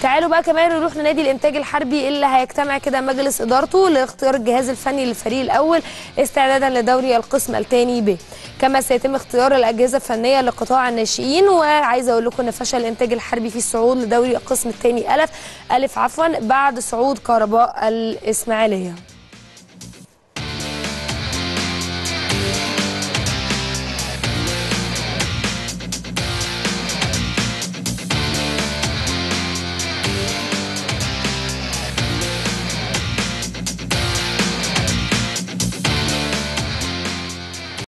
تعالوا بقى كمان نروح لنادي الانتاج الحربي اللي هيجتمع كده مجلس ادارته لاختيار الجهاز الفني للفريق الاول استعدادا لدوري القسم الثاني ب كما سيتم اختيار الاجهزه الفنيه لقطاع الناشئين وعايزه اقول لكم ان فشل الانتاج الحربي في الصعود لدوري القسم الثاني الف الف عفوا بعد صعود كهرباء الاسماعيليه